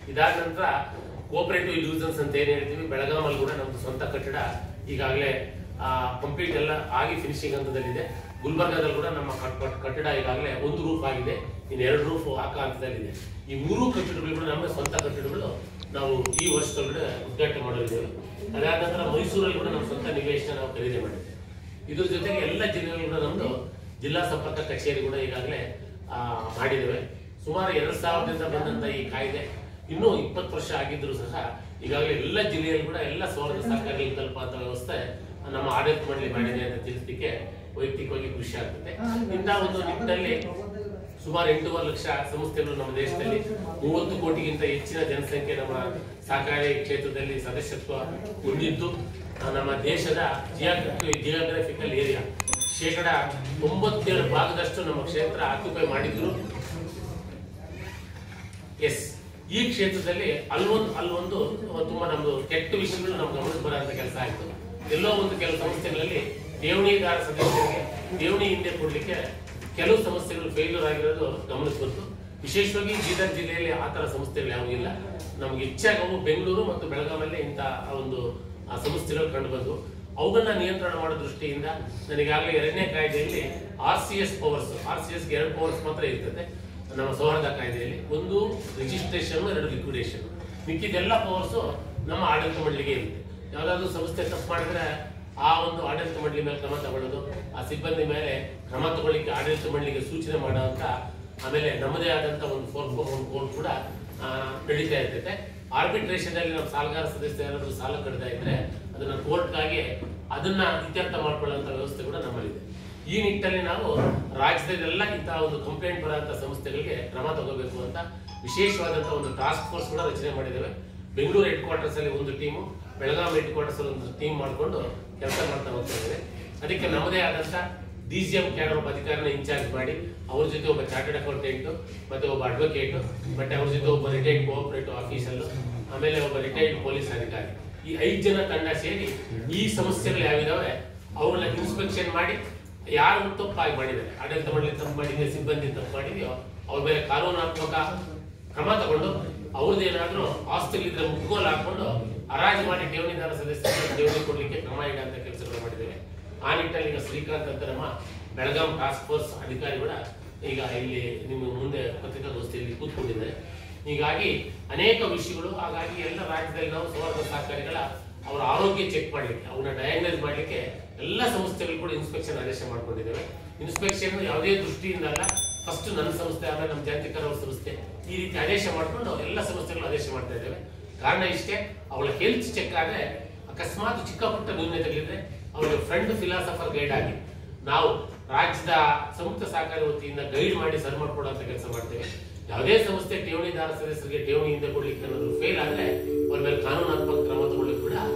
ಇದಾದ ನಂತರ cooperative divisions ಅಂತ ಏನ್ ಹೇಳ್ತೀವಿ ಬೆಳಗಾಮಲ್ಲಿ ಕೂಡ ನಮ್ದು ಸ್ವಂತ ಕಟ್ಟಡ ಈಗಾಗಲೇ ಕಂಪ್ಲೀಟ್ ಎಲ್ಲ ಆಗಿ ಫಿನಿಶಿಂಗ್ ಹಂತದಲ್ಲಿದೆ ಗುಲ್ಬರ್ಗಾದಲ್ಲಿ ಕೂಡ ನಮ್ಮ ಕಟ್- ಕಟ್- ಕಟ್ಟಡ ಈಗಾಗಲೇ ಒಂದು ರೂಫ್ ಆಗಿದೆ ಇನ್ನು ಎರಡು ರೂಫ್ ಹಾಕೋ ಹಂತದಲ್ಲಿದೆ ಈ ಮೂರು ಕಟ್ಟಡಗಳು ಕೂಡ ನಮ್ಮ ಸ್ವಂತ ಕಟ್ಟಡಗಳು ನಾವು ಈ ವರ್ಷದೊಳಗಡೆ ಉದ್ಘಾಟನೆ ಮಾಡಿದ್ದೇವೆ ಅದಾದ ನಂತರ ಮೈಸೂರಲ್ಲಿ ಕೂಡ ನಮ್ಮ ಸ್ವಂತ ನಿವೇಶನ ನಾವು ಖರೀದಿ ಮಾಡಿದ್ದೇವೆ ಇದ್ರ ಜೊತೆಗೆ ಎಲ್ಲ ಜಿಲ್ಲೆಗಳು ಕೂಡ ನಮ್ದು ಜಿಲ್ಲಾ ಸಂಪರ್ಕ ಕಚೇರಿ ಕೂಡ ಈಗಾಗಲೇ ಆ, ಮಾಡಿದ್ದೇವೆ ಸುಮಾರು ಎರಡ್ ಸಾವಿರದಿಂದ ಬಂದಂತ ಈ ಕಾಯ್ದೆ ಇನ್ನೂ ಇಪ್ಪತ್ತು ವರ್ಷ ಆಗಿದ್ರು ಸಹ ಈಗಾಗಲೇ ಎಲ್ಲ ಜಿಲ್ಲೆಯಲ್ಲಿ ಕೂಡ ಎಲ್ಲ ಸೌರದ ಸಹಕಾರಿ ತಲುಪುವಂತ ವ್ಯವಸ್ಥೆ ನಮ್ಮ ಆಡಳಿತ ಮಂಡಳಿ ಮಾಡಿದೆ ಅಂತ ತಿಳಿಸಲಿಕ್ಕೆ ವೈಯಕ್ತಿಕವಾಗಿ ಖುಷಿ ಆಗ್ತದೆ ಇಂಥ ಒಂದು ನಿಟ್ಟಿನಲ್ಲಿ ಸುಮಾರು ಎಂಟೂವರೆ ಲಕ್ಷ ಸಂಸ್ಥೆಗಳು ನಮ್ಮ ದೇಶದಲ್ಲಿ ಮೂವತ್ತು ಕೋಟಿಗಿಂತ ಹೆಚ್ಚಿನ ಜನಸಂಖ್ಯೆ ನಮ್ಮ ಸಹಕಾರಿ ಕ್ಷೇತ್ರದಲ್ಲಿ ಸದಸ್ಯತ್ವ ಹೊಂದಿದ್ದು ಆ, ನಮ್ಮ ದೇಶದ ಜಿಯೋಗ್ರಫಿಕಲ್ ಏರಿಯಾ ಶೇಕಡ ತೊಂಬತ್ತೇಳು ಭಾಗದಷ್ಟು ನಮ್ಮ ಕ್ಷೇತ್ರ ಆಕ್ಯುಪೈ ಮಾಡಿದ್ರು ಎಸ್ ಈ ಕ್ಷೇತ್ರದಲ್ಲಿ ಅಲ್ಲೊಂದು ಅಲ್ಲೊಂದು ತುಂಬಾ ನಮ್ದು ಕೆಟ್ಟ ವಿಷಯಗಳು ನಮ್ಮ ಗಮನಕ್ಕೆ ಬರೋಂಥ ಕೆಲಸ ಆಯ್ತು ಎಲ್ಲೋ ಒಂದು ಕೆಲವು ಸಂಸ್ಥೆಗಳಲ್ಲಿ ಠೇವಣಿದಾರ ಸದಸ್ಯರಿಗೆ ಠೇವಣಿ ಹಿಂದೆ ಕೊಡ್ಲಿಕ್ಕೆ ಕೆಲವು ಸಮಸ್ಯೆಗಳು ಫೇಲ್ಯೂರ್ ಆಗಿರೋದು ಗಮನಕ್ಕೆ ಬಂತು ವಿಶೇಷವಾಗಿ ಬೀದರ್ ಜಿಲ್ಲೆಯಲ್ಲಿ ಆ ತರ ಸಂಸ್ಥೆಗಳು ಯಾವುವು ಇಲ್ಲ ನಮ್ಗೆ ಹೆಚ್ಚಾಗಿ ಅವು ಬೆಂಗಳೂರು ಮತ್ತು ಬೆಳಗಾವಲ್ಲಿ ಇಂಥ ಒಂದು ಆ ಸಂಸ್ಥೆಗಳು ಕಂಡು ಬಂದವು ಅವುಗಳನ್ನ ನಿಯಂತ್ರಣ ಮಾಡೋ ದೃಷ್ಟಿಯಿಂದ ನನಗಾಗಲೇ ಎರಡನೇ ಕಾಯ್ದೆಯಲ್ಲಿ R C S powers R C S ಎರಡು ಪವರ್ಸ್ ಮಾತ್ರ ಇರ್ತದೆ ನಮ್ಮ ಸೌಹಾರ್ದ ಕಾಯ್ದೆಯಲ್ಲಿ ಒಂದು ರಿಜಿಸ್ಟ್ರೇಷನ್ ಎರಡು ಲಿಕ್ವಿಡೇಷನ್ ಮಿಕ್ಕಿದೆಲ್ಲ ಪವರ್ಸ್ ನಮ್ಮ ಆಡಳಿತ ಮಂಡಳಿಗೆ ಇರುತ್ತೆ ಯಾವ್ದಾದ್ರು ಸಂಸ್ಥೆ ತಪ್ಪು ಮಾಡಿದ್ರೆ ಆ ಒಂದು ಆಡಳಿತ ಮಂಡಳಿ ಮೇಲೆ ಕ್ರಮ ತಗೊಳ್ಳೋದು ಆ ಸಿಬ್ಬಂದಿ ಮೇಲೆ ಕ್ರಮ ತಗೊಳ್ಳಿಕ್ಕೆ ಆಡಳಿತ ಮಂಡಳಿಗೆ ಸೂಚನೆ ಮಾಡುವಂತ ಆಮೇಲೆ ನಮ್ಮದೇ ಆದಂತ ಒಂದು ಫೋರ್ ಒಂದು ಕೋರ್ಟ್ ಕೂಡ ಆ, ನಡೀತಾ ಇರ್ತೈತೆ ಆರ್ಬಿಟ್ರೇಷನ್ ಅಲ್ಲಿ ನಮ್ಮ ಸಾಲಗಾರ ಸದಸ್ಯ ಯಾರಾದ್ರೂ ಸಾಲ ಕಡಿತಾ ಇದ್ರೆ ಅದನ್ನ ಕೋರ್ಟ್ಗಾಗಿ ಅದನ್ನ ಇತ್ಯರ್ಥ ಮಾಡ್ಕೊಳ್ಳುವಂತ ವ್ಯವಸ್ಥೆ ಕೂಡ ನಮ್ಮಲ್ಲಿದೆ ಈ ನಿಟ್ಟಿನಲ್ಲಿ ನಾವು ರಾಜ್ಯದಲ್ಲೆಲ್ಲ ಇಂತಹ ಒಂದು ಕಂಪ್ಲೇಂಟ್ ಬರುವಂತ ಸಂಸ್ಥೆಗಳಿಗೆ ಕ್ರಮ ತಗೋಬೇಕು ಅಂತ ವಿಶೇಷವಾದಂತಹ ಒಂದು ಟಾಸ್ಕ್ ಫೋರ್ಸ್ ಕೂಡ ರಚನೆ ಮಾಡಿದ್ದೇವೆ ಬೆಂಗಳೂರು ಹೆಡ್ ಕ್ವಾರ್ಟರ್ಸ್ ಅಲ್ಲಿ ಒಂದು ಟೀಮು ಬೆಳಗಾವಿ ಹೆಡ್ ಕ್ವಾರ್ಟರ್ಸ್ ಅಲ್ಲಿ ಒಂದು ಟೀಮ್ ಮಾಡಿಕೊಂಡು ಕೆಲಸ ಮಾಡ್ತಾ ಹೋಗ್ತಾ ಇದ್ದೇವೆ ಅದಕ್ಕೆ ನಮ್ಮದೇ ಆದಂತ ಡಿ ಸಿ ಎಂ ಕ್ಯಾಡರ್ ಒಬ್ಬ ಅಧಿಕಾರಿನ ಇನ್ಚಾರ್ಜ್ ಮಾಡಿ ಅವ್ರ ಜೊತೆ ಒಬ್ಬ ಚಾರ್ಟೆಡ್ ಅಕೌಂಟೆಂಟ್ ಮತ್ತೆ ಒಬ್ಬ ಅಡ್ವೊಕೇಟ್ ಮತ್ತೆ ಅವ್ರ ಜೊತೆ ಒಬ್ಬ ರಿಟೈರ್ಡ್ ಕೋಆಪರೇಟಿವ್ ಆಫೀಸರ್ ಆಮೇಲೆ ಒಬ್ಬ ರಿಟೈರ್ಡ್ ಪೊಲೀಸ್ ಅಧಿಕಾರಿ ಈ ಐದು ಜನ ತಂಡ ಸೇರಿ ಈ ಸಮಸ್ಯೆಗಳು ಯಾವಿದಾವೆ ಅವುಗಳನ್ನ ಇನ್ಸ್ಪೆಕ್ಷನ್ ಮಾಡಿ ಯಾರು ತಪ್ಪಾಗಿ ಮಾಡಿದ್ದಾರೆ ಆಡಳಿತ ಮಂಡಳಿ ತಪ್ಪು ಮಾಡಿದೆ ಸಿಬ್ಬಂದಿ ತಪ್ಪು ಮಾಡಿದೆಯೋ ಅವ್ರ ಮೇಲೆ ಕಾನೂನಾತ್ಮಕ ಕ್ರಮ ತಗೊಂಡು ಅವ್ರದ್ದೇನಾದ್ರೂ ಆಸ್ತಿಗಳಿದ್ರೆ ಮುಗ್ಗೋಲು ಹಾಕೊಂಡು ಹರಾಜು ಮಾಡಿ ಠೇವಣಿದಾರ ಸದಸ್ಯರಿಗೆ ಠೇವಣಿ ಕೊಡ್ಲಿಕ್ಕೆ ಕ್ರಮ ಇಡಂತ ಕೆಲಸಗಳು ಮಾಡಿದ್ದೇವೆ ಆ ನಿಟ್ಟಿನಲ್ಲಿ ಈಗ ಶ್ರೀಕಾಂತ್ ಅಂತ ನಮ್ಮ ಬೆಳಗಾಂ ಟಾಸ್ಕ್ ಫೋರ್ಸ್ ಅಧಿಕಾರಿ ಕೂಡ ಈಗ ಇಲ್ಲಿ ನಿಮ್ಮ ಮುಂದೆ ಪತ್ರಿಕಾಗೋಷ್ಠಿಯಲ್ಲಿ ಕೂತ್ಕೊಂಡಿದ್ದಾರೆ ಹೀಗಾಗಿ ಅನೇಕ ವಿಷಯಗಳು ಹಾಗಾಗಿ ಎಲ್ಲ ರಾಜ್ಯದಲ್ಲಿ ನಾವು ಸೌಹಾರ್ದ ಸಹಕಾರಿಗಳ ಅವರ ಆರೋಗ್ಯ ಚೆಕ್ ಮಾಡಲಿಕ್ಕೆ ಅವನ್ನ ಡಯಾಗ್ನೈಸ್ ಮಾಡಲಿಕ್ಕೆ ಎಲ್ಲ ಸಂಸ್ಥೆಗಳು ಕೂಡ ಇನ್ಸ್ಪೆಕ್ಷನ್ ಆದೇಶ ಮಾಡ್ಕೊಂಡಿದ್ದೇವೆ ಇನ್ಸ್ಪೆಕ್ಷನ್ ಯಾವುದೇ ದೃಷ್ಟಿಯಿಂದ ಅಲ್ಲ ಫಸ್ಟ್ ನನ್ನ ಸಂಸ್ಥೆ ಆಮೇಲೆ ನಮ್ಮ ಜಾಗತಿಕರ ಅವ್ರ ಸಂಸ್ಥೆ ಈ ರೀತಿ ಆದೇಶ ಮಾಡ್ಕೊಂಡು ಎಲ್ಲ ಸಂಸ್ಥೆಗಳು ಆದೇಶ ಮಾಡ್ತಾ ಇದ್ದೇವೆ ಕಾರಣ ಇಷ್ಟೇ ಅವಳ ಹೆಲ್ತ್ ಚೆಕ್ ಆದ್ರೆ ಅಕಸ್ಮಾತ್ ಚಿಕ್ಕ ಪುಟ್ಟ ನ್ಯೂನತೆಗಳಿದ್ರೆ ಅವರಿಗೆ ಫ್ರೆಂಡ್ ಫಿಲಾಸಫರ್ ಗೈಡ್ ಆಗಿ ನಾವು ರಾಜ್ಯದ ಸಂಯುಕ್ತ ಸಹಕಾರಿ ವತಿಯಿಂದ ಗೈಡ್ ಮಾಡಿ ಸರಿ ಮಾಡ್ಕೊಡುವಂತ ಕೆಲಸ ಮಾಡ್ತೇವೆ ಯಾವುದೇ ಸಂಸ್ಥೆ ಠೇವಣಿದಾರ ಸದಸ್ಯರಿಗೆ ಠೇವಣಿ ಹಿಂದೆ ಕೊಡ್ಲಿಕ್ಕೆ ಅನ್ನೋದು ಫೇಲ್ ಆದ್ರೆ ಅವ್ರ ಮೇಲೆ ಕಾನೂನಾತ್ಮಕ ಕ್ರಮ ತಗೊಳ್ಳಿಕ್ಕೆ ಕೂಡ